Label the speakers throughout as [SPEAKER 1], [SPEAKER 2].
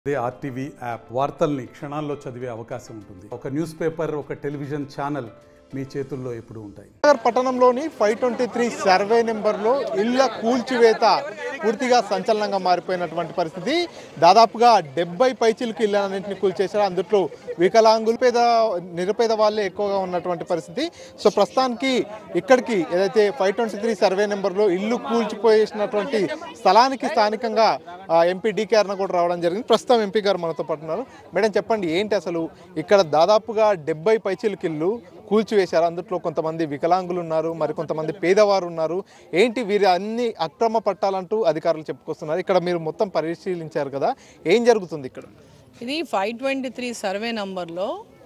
[SPEAKER 1] అదే RTV app వార్తల్ని క్షణాల్లో చదివే అవకాశం ఉంటుంది ఒక న్యూస్ పేపర్ ఒక టెలివిజన్ ఛానల్ మీ చేతుల్లో ఎప్పుడూ ఉంటాయి
[SPEAKER 2] నగర్ పట్టణంలోని ఫైవ్ ట్వంటీ త్రీ సర్వే నెంబర్లో ఇళ్ల కూల్చివేత పూర్తిగా సంచలనంగా మారిపోయినటువంటి పరిస్థితి దాదాపుగా డెబ్బై పైచిలకు ఇళ్ళన్నింటినీ కూల్చేశారు అందులో వికలాంగులు పేద నిరుపేద వాళ్ళే ఎక్కువగా ఉన్నటువంటి పరిస్థితి సో ప్రస్తుతానికి ఇక్కడికి ఏదైతే ఫైవ్ ట్వంటీ త్రీ సర్వే నెంబర్లో ఇల్లు కూల్చిపోయేసినటువంటి స్థలానికి స్థానికంగా ఆ, ఎంపీ డీకే అరుణ కూడా రావడం జరిగింది ప్రస్తుతం ఎంపీ గారు మనతో పాటు ఉన్నారు మేడం చెప్పండి ఏంటి అసలు ఇక్కడ దాదాపుగా డెబ్బై పైచిలకు ఇల్లు కూల్చివేశారు అందులో కొంతమంది వికలాంగులు ఉన్నారు మరి కొంతమంది పేదవారు ఉన్నారు ఏంటి వీరి అన్ని అక్రమ పట్టాలంటూ అధికారులు చెప్పుకొస్తున్నారు ఇక్కడ మీరు మొత్తం పరిశీలించారు కదా ఏం జరుగుతుంది ఇక్కడ
[SPEAKER 3] ఇది ఫైవ్ ట్వంటీ త్రీ సర్వే నంబర్లో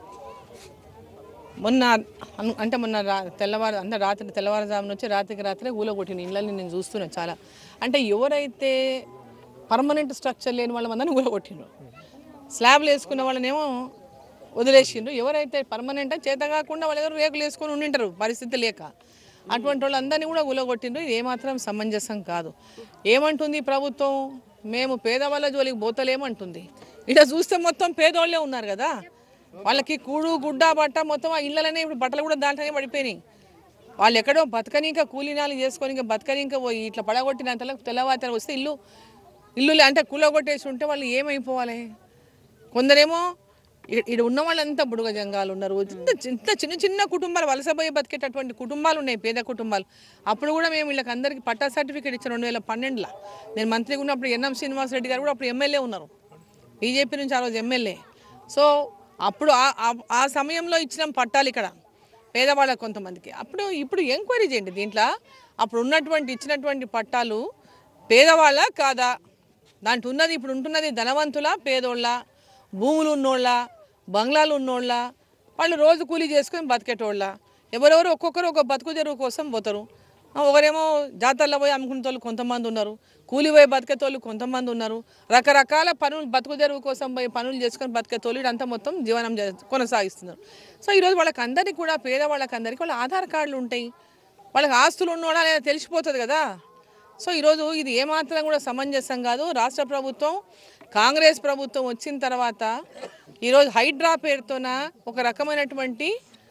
[SPEAKER 3] మొన్న అను- అంటే మొన్న రా తెల్లవారు అంటే రాత్రి తెల్లవారుజామున వచ్చి రాత్రికి రాత్రి ఊలో కొట్టిన ఇళ్ళని నేను చూస్తున్నాను చాలా అంటే ఎవరైతే పర్మనెంట్ స్ట్రక్చర్ లేని వాళ్ళ మందని ఊలో కొట్టిండ్రు స్లాబ్లు వేసుకున్న వాళ్ళనేమో వదిలేసిండ్రు ఎవరైతే పర్మనెంట్ చేత కాకుండా వాళ్ళు ఎవరు రేకులు వేసుకొని ఉండింటారు పరిస్థితి లేక అటువంటి వాళ్ళందరినీ కూడా ఉలగొట్టిండ్రు ఇది ఏమాత్రం సమంజసం కాదు ఏమంటుంది ఈ ప్రభుత్వం మేము పేదవాళ్ళ జోలికి పోతలేమంటుంది ఇక్కడ చూస్తే మొత్తం పేదోళ్ళే ఉన్నారు కదా వాళ్ళకి కూడు గుడ్డ బట్ట మొత్తం ఆ ఇళ్ళనే ఇప్పుడు బట్టలు కూడా దాంట్లోనే పడిపోయినాయి వాళ్ళు ఎక్కడో బతకనీక కూలీనాలు చేసుకొని ఇంకా బతకనీక పోయి ఇట్లా పడగొట్టినంతలకు తెల్లవారు వస్తే ఇల్లు ఇల్లు అంటే కూలగొట్టేసి ఉంటే వాళ్ళు ఏమైపోవాలి కొందరేమో ఇక్కడ ఉన్న వాళ్ళంతా బుడుగ జంగాలు ఉన్నారు ఇంత ఇంత చిన్న చిన్న కుటుంబాలు వలసపోయి బతికేటటువంటి కుటుంబాలు ఉన్నాయి పేద కుటుంబాలు అప్పుడు కూడా మేము వీళ్ళకి అందరికీ పట్టా సర్టిఫికేట్ ఇచ్చాం రెండు వేల పన్నెండులో నేను మంత్రిగా ఉన్నప్పుడు ఎన్ఎం శ్రీనివాస్ రెడ్డి గారు కూడా అప్పుడు ఎమ్మెల్యే ఉన్నారు బీజేపీ నుంచి ఆ రోజు ఎమ్మెల్యే సో అప్పుడు ఆ- ఆ- ఆ సమయంలో ఇచ్చిన పట్టాలు ఇక్కడ పేదవాళ్ళకి కొంతమందికి అప్పుడు ఇప్పుడు ఎంక్వైరీ చేయండి దీంట్లో అప్పుడు ఉన్నటువంటి ఇచ్చినటువంటి పట్టాలు పేదవాళ్ళ కాదా దాంట్లో ఉన్నది ఇప్పుడు ఉంటున్నది ధనవంతుల పేదోళ్ళ భూములు ఉన్నోళ్ళ బంగ్లాలు ఉన్నోళ్ళ వాళ్ళు రోజు కూలీ చేసుకొని బతికేటోళ్ళ ఎవరెవరు ఒక్కొక్కరు ఒక బతుకు తెరువు కోసం పోతారు ఆ, ఒకరేమో జాతరలో పోయి అమ్ముకునే వాళ్ళు కొంతమంది ఉన్నారు కూలి పోయి బతికేతోళ్ళు కొంతమంది ఉన్నారు రకరకాల పనులు బతుకు తెరువు కోసం పోయి పనులు చేసుకొని బతికేతోళ్ళు ఇదంతా మొత్తం జీవనం చే- కొనసాగిస్తున్నారు సో ఈరోజు వాళ్ళకి అందరికీ కూడా పేదవాళ్ళకి అందరికీ వాళ్ళ ఆధార్ కార్డులు ఉంటాయి వాళ్ళకి ఆస్తులు ఉన్నోడా లేదా తెలిసిపోతుంది కదా సో ఈరోజు ఇది ఏమాత్రం కూడా సమంజసం కాదు రాష్ట్ర ప్రభుత్వం కాంగ్రెస్ ప్రభుత్వం వచ్చిన తర్వాత ఈరోజు హైడ్రా పేరుతోన ఒక రకమైనటువంటి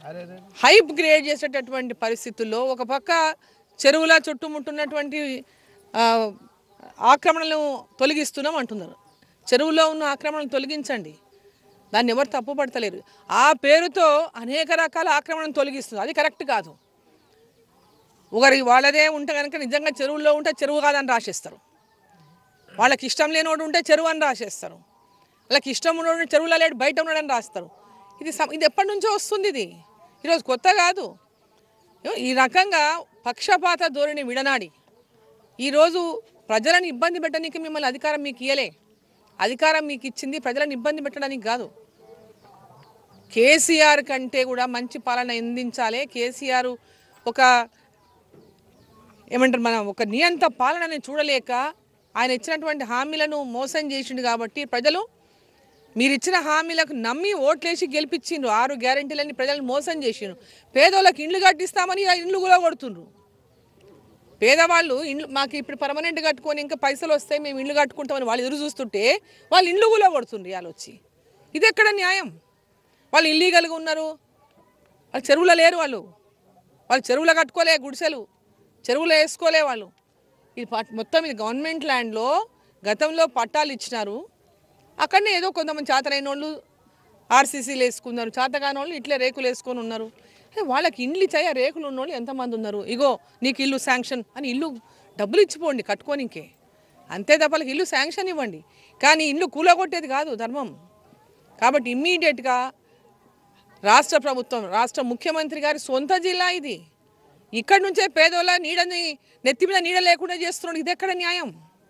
[SPEAKER 3] హైప్ గ్రేడ్ చేసేటటువంటి పరిస్థితుల్లో ఒక పక్క చెరువుల చుట్టుముట్టున్నటువంటి ఆ, ఆక్రమణలను తొలగిస్తున్నాం అంటున్నారు చెరువులో ఉన్న ఆక్రమణలు తొలగించండి దాన్ని ఎవరు తప్పు పడతలేరు ఆ పేరుతో అనేక రకాల ఆక్రమణను తొలగిస్తుంది అది కరెక్ట్ కాదు ఒకరి వాళ్ళదే ఉంటే కనుక నిజంగా చెరువుల్లో ఉంటే చెరువు కాదని రాసేస్తారు వాళ్ళకి ఇష్టం లేనివాడు ఉంటే చెరువు అని రాసేస్తారు వాళ్ళకి ఇష్టం ఉన్నవాడు చెరువులో లేడు బయట ఉన్నాడని రాస్తారు ఇది సమ- ఇది ఎప్పటి నుంచో వస్తుంది ఇది ఈరోజు కొత్త కాదు ఈ రకంగా పక్షపాత ధోరణి విడనాడి ఈరోజు ప్రజలను ఇబ్బంది పెట్టడానికి మిమ్మల్ని అధికారం మీకు ఇయ్యలే అధికారం మీకు ఇచ్చింది ప్రజలను ఇబ్బంది పెట్టడానికి కాదు కేసీఆర్ కంటే కూడా మంచి పాలన అందించాలి కేసీఆర్ ఒక ఏమంటారు మనం ఒక నియంత పాలనని చూడలేక ఆయన ఇచ్చినటువంటి హామీలను మోసం చేసిండు కాబట్టి ప్రజలు మీరు ఇచ్చిన హామీలకు నమ్మి ఓట్లేసి గెలిపించిండ్రు ఆరు గ్యారంటీలని ప్రజలను మోసం చేసిండ్రు పేదోళ్ళకి ఇండ్లు కట్టిస్తామని ఆ ఇండ్లు కూడా కొడుతుండ్రు పేదవాళ్ళు ఇండ్లు మాకు ఇప్పుడు పర్మనెంట్ కట్టుకొని ఇంకా పైసలు వస్తాయి మేము ఇండ్లు కట్టుకుంటామని వాళ్ళు ఎదురు చూస్తుంటే వాళ్ళు ఇండ్లు కూడా కొడుతుండ్రు ఇవాళ వచ్చి ఇది ఎక్కడ న్యాయం వాళ్ళు ఇల్లీగల్గా ఉన్నారు వాళ్ళు చెరువులో లేరు వాళ్ళు వాళ్ళు చెరువులో కట్టుకోలే గుడిసెలు చెరువులో వేసుకోలే వాళ్ళు ఇది పట్- మొత్తం ఇది గవర్నమెంట్ ల్యాండ్లో గతంలో పట్టాలు ఇచ్చినారు అక్కడనే ఏదో కొంతమంది చేతనైన వాళ్ళు ఆర్సీసీలు వేసుకున్నారు చేతకాని వాళ్ళు ఇట్లే రేకులు వేసుకొని ఉన్నారు అదే వాళ్ళకి ఇండ్లు ఇచ్చాయి ఆ రేకులు ఉన్న వాళ్ళు ఎంతమంది ఉన్నారు ఇగో నీకు ఇల్లు శాంక్షన్ అని ఇల్లు డబ్బులు ఇచ్చిపోండి కట్టుకోనికే అంతే తప్ప వాళ్ళకి ఇల్లు శాంక్షన్ ఇవ్వండి కానీ ఇల్లు కూలగొట్టేది కాదు ధర్మం కాబట్టి ఇమ్మీడియట్గా రాష్ట్ర ప్రభుత్వం రాష్ట్ర ముఖ్యమంత్రి గారి సొంత జిల్లా ఇది ఇక్కడి నుంచే పేదోళ్ళ నీడని నెత్తి మీద నీడ లేకుండా చేస్తున్నాడు ఇది ఎక్కడ న్యాయం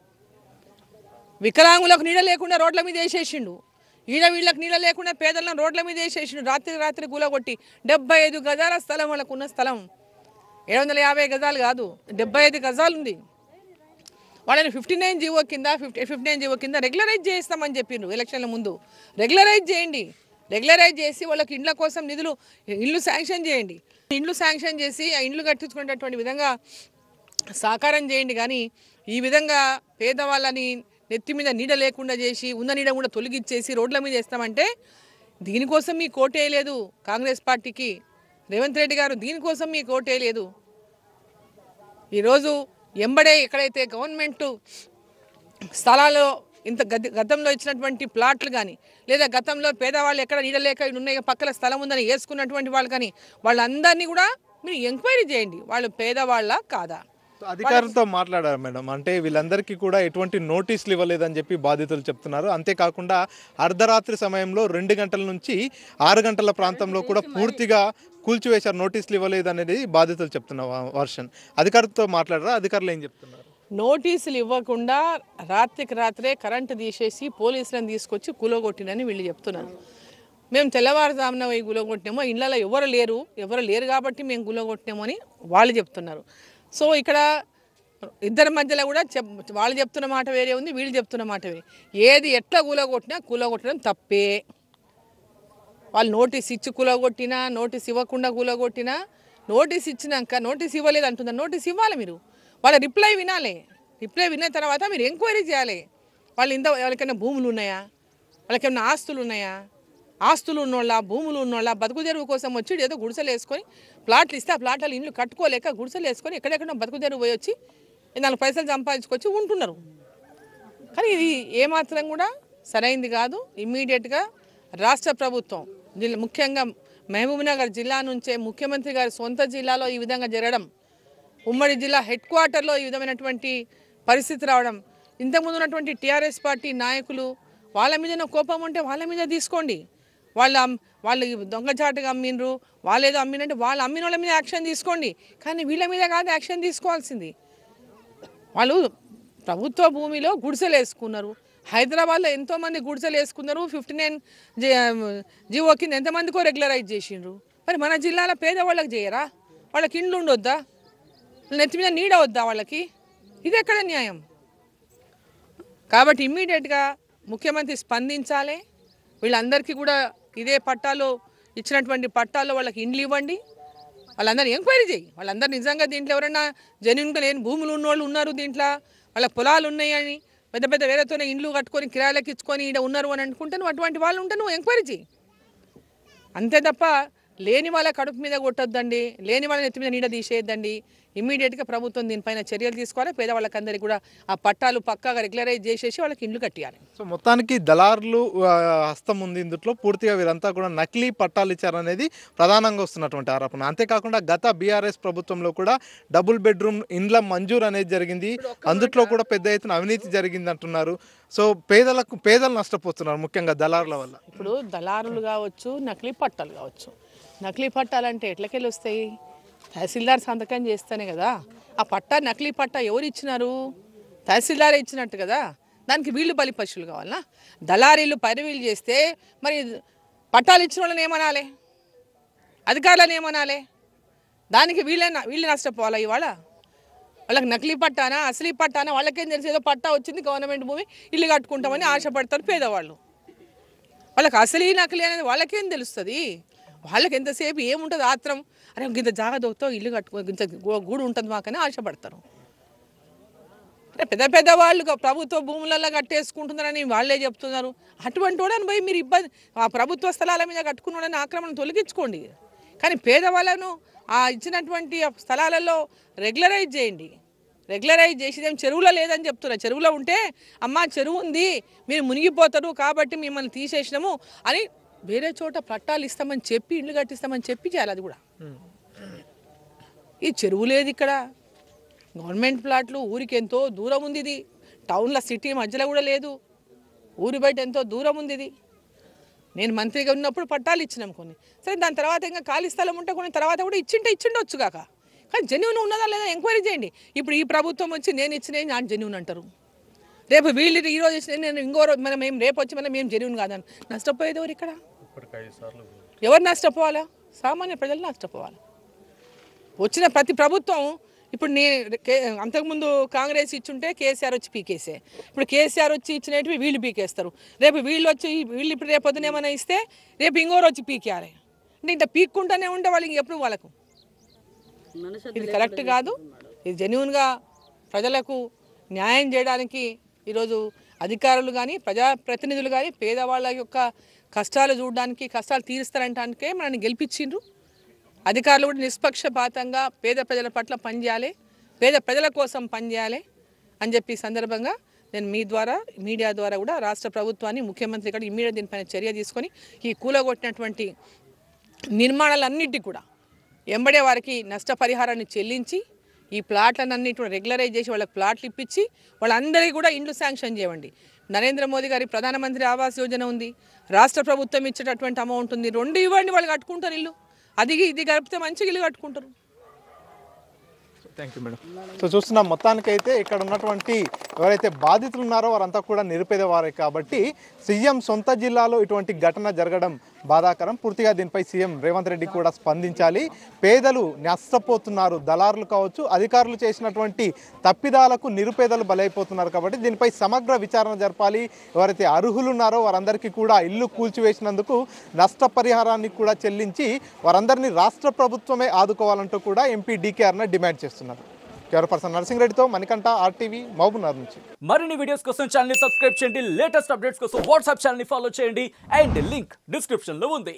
[SPEAKER 3] వికలాంగులకు నీడ లేకుండా రోడ్ల మీద వేసేసిండు ఈడ వీళ్ళకి నీడ లేకుండా పేదలను రోడ్ల మీద వేసేసిండు రాత్రి రాత్రి కూలగొట్టి డెబ్బై ఐదు గజాల స్థలం వాళ్ళకు ఉన్న స్థలం ఏడు వందల యాభై గజాలు కాదు డెబ్బై ఐదు గజాలు ఉంది వాళ్ళని ఫిఫ్టీ నైన్ జీవో కింద ఫిఫ్టీ ఫిఫ్టీ నైన్ జీవో కింద రెగ్యులరైజ్ చేస్తామని చెప్పిండ్రు ఎలక్షన్ల ముందు రెగ్యులరైజ్ చేయండి రెగ్యులరైజ్ చేసి వాళ్ళకి ఇండ్ల కోసం నిధులు ఇల్లు శాంక్షన్ చేయండి ఇండ్లు శాంక్షన్ చేసి ఆ ఇండ్లు కట్టించుకునేటటువంటి విధంగా సాకారం చేయండి కానీ ఈ విధంగా పేదవాళ్ళని నెత్తి మీద నీడ లేకుండా చేసి ఉన్న నీడ కూడా తొలగిచ్చేసి రోడ్ల మీద వేస్తామంటే దీనికోసం మీ కోటేయలేదు కాంగ్రెస్ పార్టీకి రేవంత్ రెడ్డి గారు దీనికోసం మీ కోటేయలేదు ఈరోజు ఎంబడే ఎక్కడైతే గవర్నమెంట్ స్థలాల్లో ఇంత గత గతంలో ఇచ్చినటువంటి ప్లాట్లు కానీ లేదా గతంలో పేదవాళ్ళు ఎక్కడ నీడలేక ఉన్నాయి పక్కన స్థలం ఉందని వేసుకున్నటువంటి వాళ్ళు కానీ వాళ్ళందరినీ కూడా మీరు ఎంక్వైరీ చేయండి వాళ్ళు పేదవాళ్ళ కాదా
[SPEAKER 2] సో అధికారులతో మాట్లాడారు మేడం అంటే వీళ్ళందరికీ కూడా ఎటువంటి నోటీసులు ఇవ్వలేదని చెప్పి బాధితులు చెప్తున్నారు అంతేకాకుండా అర్ధరాత్రి సమయంలో రెండు గంటల నుంచి ఆరు గంటల ప్రాంతంలో కూడా పూర్తిగా కూల్చివేశారు నోటీసులు ఇవ్వలేదు అనేది బాధితులు చెప్తున్న వా- వర్షన్ అధికారులతో మాట్లాడారా అధికారులు ఏం చెప్తున్నారు
[SPEAKER 3] నోటీసులు ఇవ్వకుండా రాత్రికి రాత్రే కరెంటు తీసేసి పోలీసులను తీసుకొచ్చి కూలగొట్టినని వీళ్ళు చెప్తున్నారు మేము తెల్లవారుజామున పోయి గులగొట్టినామో ఇళ్ళలో ఎవరు లేరు ఎవరు లేరు కాబట్టి మేము గులగొట్టినామో అని వాళ్ళు చెప్తున్నారు సో ఇక్కడ ఇద్దరి మధ్యలో కూడా చెప్ వాళ్ళు చెప్తున్న మాట వేరే ఉంది వీళ్ళు చెప్తున్న మాట వేరే ఏది ఎట్లా కూలగొట్టినా కూలగొట్టడం తప్పే వాళ్ళు నోటీస్ ఇచ్చి కూలగొట్టినా నోటీస్ ఇవ్వకుండా కూలగొట్టినా నోటీస్ ఇచ్చినాక నోటీస్ ఇవ్వలేదు అంటున్నారు నోటీస్ ఇవ్వాలి మీరు వాళ్ళ రిప్లై వినాలి రిప్లై విన్న తర్వాత మీరు ఎంక్వైరీ చేయాలి వాళ్ళు ఇంత వాళ్ళకైనా భూములు ఉన్నాయా వాళ్ళకేమైనా ఆస్తులు ఉన్నాయా ఆస్తులు ఉన్నోళ్ళ భూములు ఉన్నోళ్ళ బతుకు తెరువు కోసం వచ్చి ఏదో గుడిసెలు వేసుకొని ప్లాట్లు ఇస్తే ఆ ప్లాట్లలో ఇల్లు కట్టుకోలేక గుడిసెలు వేసుకొని ఎక్కడెక్కడ బతుకు తెరువు పోయి వచ్చి నాలుగు పైసలు సంపాదించుకొచ్చి ఉంటున్నారు కానీ ఇది ఏమాత్రం కూడా సరైంది కాదు ఇమ్మీడియట్గా రాష్ట్ర ప్రభుత్వం జిల్లా ముఖ్యంగా మహబూబ్నగర్ జిల్లా నుంచే ముఖ్యమంత్రి గారి సొంత జిల్లాలో ఈ విధంగా జరగడం ఉమ్మడి జిల్లా హెడ్ క్వార్టర్లో ఈ విధమైనటువంటి పరిస్థితి రావడం ఇంతకుముందు ఉన్నటువంటి టీఆర్ఎస్ పార్టీ నాయకులు వాళ్ళ మీద కోపం ఉంటే వాళ్ళ మీద తీసుకోండి వాళ్ళ అమ్- వాళ్ళు దొంగచాటుగా అమ్మిండ్రు వాళ్ళు ఏదో అమ్మినంటే వాళ్ళు అమ్మిన వాళ్ళ మీద యాక్షన్ తీసుకోండి కానీ వీళ్ళ మీద కాదు యాక్షన్ తీసుకోవాల్సింది వాళ్ళు ప్రభుత్వ భూమిలో గుడిసెలు వేసుకున్నారు హైదరాబాద్లో ఎంతోమంది గుడిసెలు వేసుకున్నారు ఫిఫ్టీ నైన్ జీవో కింద ఎంతమందికో రెగ్యులరైజ్ చేసిండ్రు మరి మన జిల్లాలో పేదవాళ్ళకి చేయరా వాళ్ళకి ఇండ్లు ఉండొద్దా నెత్తి మీద నీడ వద్దా వాళ్ళకి ఇది ఎక్కడ న్యాయం కాబట్టి ఇమ్మీడియట్గా ముఖ్యమంత్రి స్పందించాలి వీళ్ళందరికీ కూడా ఇదే పట్టాలు ఇచ్చినటువంటి పట్టాల్లో వాళ్ళకి ఇండ్లు ఇవ్వండి వాళ్ళందరూ ఎంక్వైరీ చేయి వాళ్ళందరూ నిజంగా దీంట్లో ఎవరైనా జెన్యున్గా లేని భూములు ఉన్నోళ్ళు ఉన్నారు దీంట్లో వాళ్ళ పొలాలు ఉన్నాయని పెద్ద పెద్ద వేరేతోనే ఇండ్లు కట్టుకొని కిరాయిలకు ఇచ్చుకొని ఈడ ఉన్నారు అని అనుకుంటే నువ్వు అటువంటి వాళ్ళు ఉంటే నువ్వు ఎంక్వైరీ చేయి అంతే తప్ప లేని వాళ్ళ కడుపు మీద కొట్టొద్దండి లేని వాళ్ళ నెత్తి మీద నీడ తీసేయద్దండి ఇమ్మీడియట్గా ప్రభుత్వం దీనిపైన చర్యలు తీసుకోవాలి పేదవాళ్ళకందరికీ కూడా ఆ పట్టాలు పక్కాగా రెగ్యులరైజ్ చేసేసి వాళ్ళకి ఇండ్లు కట్టియాలి
[SPEAKER 2] సో మొత్తానికి దళారులు ఆ, హస్తం ఉంది ఇందులో పూర్తిగా వీరంతా కూడా నకిలీ పట్టాలు ఇచ్చారనేది ప్రధానంగా వస్తున్నటువంటి ఆరోపణ అంతేకాకుండా గత బీఆర్ఎస్ ప్రభుత్వంలో కూడా డబుల్ బెడ్రూమ్ ఇండ్ల మంజూరు అనేది జరిగింది అందుట్లో కూడా పెద్ద ఎత్తున అవినీతి జరిగింది అంటున్నారు సో పేదలకు పేదలు నష్టపోతున్నారు ముఖ్యంగా దళారుల వల్ల
[SPEAKER 3] ఇప్పుడు దళారులు కావచ్చు నకిలీ పట్టాలు కావచ్చు నకిలీ పట్టాలు అంటే ఎట్లకెళ్ళి వస్తాయి తహసీల్దార్ సంతకం చేస్తేనే కదా ఆ పట్టా నకిలీ పట్టా ఎవరు ఇచ్చినారు తహసీల్దార్ ఇచ్చినట్టు కదా దానికి వీళ్ళు బలి పశువులు కావాలనా దళారీలు పరివీలు చేస్తే మరి పట్టాలు ఇచ్చిన వాళ్ళని ఏమనాలి అధికారులను ఏమనాలి దానికి వీళ్ళే న- వీళ్ళు నష్టపోవాలా ఇవాళ వాళ్ళకి నకిలీ పట్టానా అసలీ పట్టానా వాళ్ళకేం తెలిసి ఏదో పట్టా వచ్చింది గవర్నమెంట్ భూమి ఇల్లు కట్టుకుంటామని ఆశపడతారు పేదవాళ్ళు వాళ్ళకి అసలీ నకిలీ అనేది వాళ్ళకేం తెలుస్తుంది వాళ్ళకి ఎంతసేపు ఏముంటుంది ఆత్రం అరే ఇంత జాగా దొక్కుతో ఇల్లు కట్టుకో ఇంత గూ- గూడు ఉంటుంది మాకని ఆశపడతారు అంటే పెద్ద పెద్ద వాళ్ళు గ- ప్రభుత్వ భూములలో కట్టేసుకుంటున్నారని వాళ్ళే చెప్తున్నారు అటువంటి వాడని పోయి మీరు ఇబ్బంది ఆ ప్రభుత్వ స్థలాల మీద కట్టుకున్నాడని ఆక్రమణ తొలగించుకోండి కానీ పేదవాళ్ళను ఆ ఇచ్చినటువంటి ఆ స్థలాలలో రెగ్యులరైజ్ చేయండి రెగ్యులరైజ్ చేసేదేం చెరువులో లేదని చెప్తున్నారు చెరువులో ఉంటే అమ్మ చెరువు ఉంది మీరు మునిగిపోతారు కాబట్టి మిమ్మల్ని తీసేసినాము అని వేరే చోట పట్టాలు ఇస్తామని చెప్పి ఇల్లు కట్టిస్తామని చెప్పి చేయాలి అది కూడా ఈ చెరువు లేదు ఇక్కడ గవర్నమెంట్ ప్లాట్లు ఊరికి ఎంతో దూరం ఉంది ఇది టౌన్లో సిటీ మధ్యలో కూడా లేదు ఊరి బయట ఎంతో దూరం ఉంది ఇది నేను మంత్రిగా ఉన్నప్పుడు పట్టాలు ఇచ్చినాం కొన్ని సరే దాని తర్వాత ఇంకా ఖాళీ స్థలం ఉంటే కొన్ని తర్వాత కూడా ఇచ్చింటే ఇచ్చిండొచ్చు కాక కానీ జెన్యున్ ఉన్నదా లేదా ఎంక్వైరీ చేయండి ఇప్పుడు ఈ ప్రభుత్వం వచ్చి నేను ఇచ్చిన నాకు జెన్యున్ అంటారు రేపు వీళ్ళు ఈ రోజు ఇచ్చిన నేను ఇంకో రోజు మనం మేము రేపు వచ్చి మనం మేము జెన్యున్ కాదని నష్టపోయేది ఎవరు ఇక్కడ ఎవరు నష్టపోవాలా సామాన్య ప్రజలు నష్టపోవాలి వచ్చిన ప్రతి ప్రభుత్వం ఇప్పుడు నే కే- అంతకుముందు కాంగ్రెస్ ఇచ్చుంటే కేసీఆర్ వచ్చి పీకేసే ఇప్పుడు కేసీఆర్ వచ్చి ఇచ్చినవి వీళ్ళు పీకేస్తారు రేపు వీళ్ళు వచ్చి వీళ్ళు ఇప్పుడు రేపు పొద్దున ఏమైనా ఇస్తే రేపు ఇంకోరు వచ్చి పీకేయాలి అంటే ఇంత పీక్కుంటూనే ఉంటే వాళ్ళకి ఎప్పుడు వాళ్ళకు ఇది కరెక్ట్ కాదు ఇది జెన్యున్గా ప్రజలకు న్యాయం చేయడానికి ఈరోజు అధికారులు కానీ ప్రజాప్రతినిధులు కానీ పేదవాళ్ళ యొక్క కష్టాలు చూడడానికి కష్టాలు తీరుస్తారంటానికే మనల్ని గెలిపించిండ్రు అధికారులు కూడా నిష్పక్షపాతంగా పేద ప్రజల పట్ల పనిచేయాలి పేద ప్రజల కోసం పనిచేయాలి అని చెప్పి ఈ సందర్భంగా నేను మీ ద్వారా మీడియా ద్వారా కూడా రాష్ట్ర ప్రభుత్వాన్ని ముఖ్యమంత్రి కూడా ఇమీడియట్ దీనిపైన చర్య తీసుకొని ఈ కూలగొట్టినటువంటి నిర్మాణాలన్నిటికీ కూడా ఎంబడే వారికి నష్టపరిహారాన్ని చెల్లించి ఈ ప్లాట్లన్నిటి రెగ్యులరైజ్ చేసి వాళ్ళకి ప్లాట్లు ఇప్పించి వాళ్ళందరికీ కూడా ఇండ్లు శాంక్షన్ చేయండి నరేంద్ర మోదీ గారి ప్రధానమంత్రి ఆవాస్ యోజన ఉంది రాష్ట్ర ప్రభుత్వం ఇచ్చేటటువంటి అమౌంట్ ఉంది రెండు ఇవ్వండి వాళ్ళు కట్టుకుంటారు ఇల్లు అది ఇది గడిపితే మంచిగా ఇల్లు కట్టుకుంటారు
[SPEAKER 2] థ్యాంక్ యూ మేడం సో చూస్తున్నాం మొత్తానికైతే ఇక్కడ ఉన్నటువంటి ఎవరైతే బాధితులు ఉన్నారో వారంతా కూడా నిరుపేదవారే కాబట్టి సీఎం సొంత జిల్లాలో ఇటువంటి ఘటన జరగడం బాధాకరం పూర్తిగా దీనిపై సీఎం రేవంత్ రెడ్డి కూడా స్పందించాలి పేదలు నష్టపోతున్నారు దళారులు కావచ్చు అధికారులు చేసినటువంటి తప్పిదాలకు నిరుపేదలు బలైపోతున్నారు కాబట్టి దీనిపై సమగ్ర విచారణ జరపాలి ఎవరైతే అర్హులు ఉన్నారో వారందరికీ కూడా ఇల్లు కూల్చివేసినందుకు నష్టపరిహారాన్ని కూడా చెల్లించి వారందరినీ రాష్ట్ర ప్రభుత్వమే ఆదుకోవాలంటూ కూడా ఎంపీ డీకేఆర్న డిమాండ్ చేస్తున్నారు కెవర్ పర్సన్ నరసింగ్ రెడ్డితో మణికంఠ ఆర్టీవీ మహబూబ్నగర్ నుంచి
[SPEAKER 4] మరిన్ని వీడియోస్ కోసం ఛానల్ సబ్స్క్రైబ్ చేయండి లేటెస్ట్ అప్డేట్స్ కోసం వాట్సాప్ ఛానల్ ఫాలో చేయండి అండ్ లింక్ డిస్క్రిప్షన్ లో ఉంది